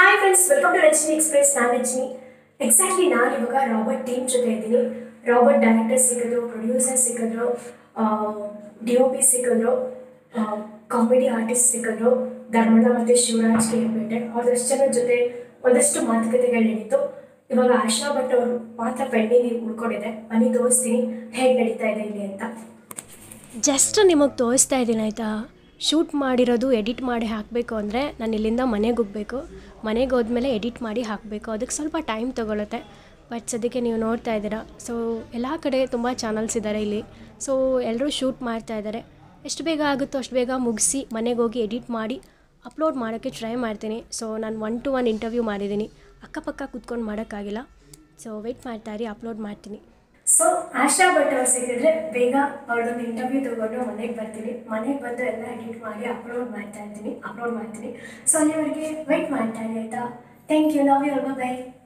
hi friends welcome to Rajini express ನಾನು Rajini exactly ನಾನು ಇವಾಗ ರಾಬರ್ಟ್ ಟೀಮ್ ಜೊತೆ ಇದ್ದೀನಿ ರಾಬರ್ಟ್ ಡೈರೆಕ್ಟರ್ ಸಿಕ್ಕಿದ್ರು ಪ್ರೊಡ್ಯೂಸರ್ ಸಿಕ್ಕಿದ್ರು ಡಿ ಒ ಪಿ ಸಿಕ್ಕಿದ್ರು ಕಾಮಿಡಿ ಆರ್ಟಿಸ್ಟ್ ಸಿಕ್ಕಿದ್ರು ಧರ್ಮಣ್ಣ ಮತ್ತು ಶಿವರಾಜ್ ಕೇಳ್ಬಿಟ್ಟೆ ಅವ್ರದಷ್ಟು ಜನ ಜೊತೆ ಒಂದಷ್ಟು ಮಾತುಕತೆಗಳು ನಡೀತು ಇವಾಗ ಆಶಾ ಭಟ್ ಅವರು ಮಾತ್ರ ಪೆಂಡಿಂಗ್ ಉಳ್ಕೊಂಡಿದೆ ಬನ್ನಿ ತೋರಿಸ್ತೀನಿ ಹೇಗೆ ನಡೀತಾ ಇದೆ ಇಲ್ಲಿ ಅಂತ ಜಸ್ಟ್ ನಿಮಗೆ ತೋರಿಸ್ತಾ ಇದ್ದೀನಿ ಆಯಿತಾ ಶೂಟ್ ಮಾಡಿರೋದು ಎಡಿಟ್ ಮಾಡಿ ಹಾಕಬೇಕು ಅಂದರೆ ನಾನು ಇಲ್ಲಿಂದ ಮನೆಗೆ ಹೋಗಬೇಕು ಮನೆಗೆ ಹೋದ್ಮೇಲೆ ಎಡಿಟ್ ಮಾಡಿ ಹಾಕಬೇಕು ಅದಕ್ಕೆ ಸ್ವಲ್ಪ ಟೈಮ್ ತೊಗೊಳುತ್ತೆ ಬಟ್ ಸದ್ಯಕ್ಕೆ ನೀವು ನೋಡ್ತಾ ಇದ್ದೀರಾ ಸೊ ಎಲ್ಲ ಕಡೆ ತುಂಬ ಚಾನಲ್ಸ್ ಇದ್ದಾರೆ ಇಲ್ಲಿ ಸೊ ಎಲ್ಲರೂ ಶೂಟ್ ಮಾಡ್ತಾ ಇದ್ದಾರೆ ಎಷ್ಟು ಬೇಗ ಆಗುತ್ತೋ ಅಷ್ಟು ಬೇಗ ಮುಗಿಸಿ ಮನೆಗೆ ಹೋಗಿ ಎಡಿಟ್ ಮಾಡಿ ಅಪ್ಲೋಡ್ ಮಾಡೋಕ್ಕೆ ಟ್ರೈ ಮಾಡ್ತೀನಿ ಸೊ ನಾನು ಒನ್ ಟು ಒನ್ ಇಂಟರ್ವ್ಯೂ ಮಾಡಿದ್ದೀನಿ ಅಕ್ಕಪಕ್ಕ ಕೂತ್ಕೊಂಡು ಮಾಡೋಕ್ಕಾಗಿಲ್ಲ ಸೊ ವೆಯ್ಟ್ ಮಾಡ್ತಾಯಿರಿ ಅಪ್ಲೋಡ್ ಮಾಡ್ತೀನಿ ಸೊ ಆಶಾ ಭಟ್ ಅವ್ರು ಸಿಕ್ಕಿದ್ರೆ ಬೇಗ ಅವ್ರದ್ದೊಂದು ಇಂಟರ್ವ್ಯೂ ತಗೊಂಡು ಮನೆಗೆ ಬರ್ತೀನಿ ಮನೆಗೆ ಬಂದು ಎಲ್ಲ ಎಡಿಟ್ ಮಾಡಿ ಅಪ್ಲೋಡ್ ಮಾಡ್ತಾ ಇರ್ತೀನಿ ಅಪ್ಲೋಡ್ ಮಾಡ್ತೀನಿ ಸೊ ಅಲ್ಲಿವರೆಗೆ ವೆಯ್ಟ್ ಮಾಡ್ತಾ ಇರಿ ಆಯಿತಾ thank you love you by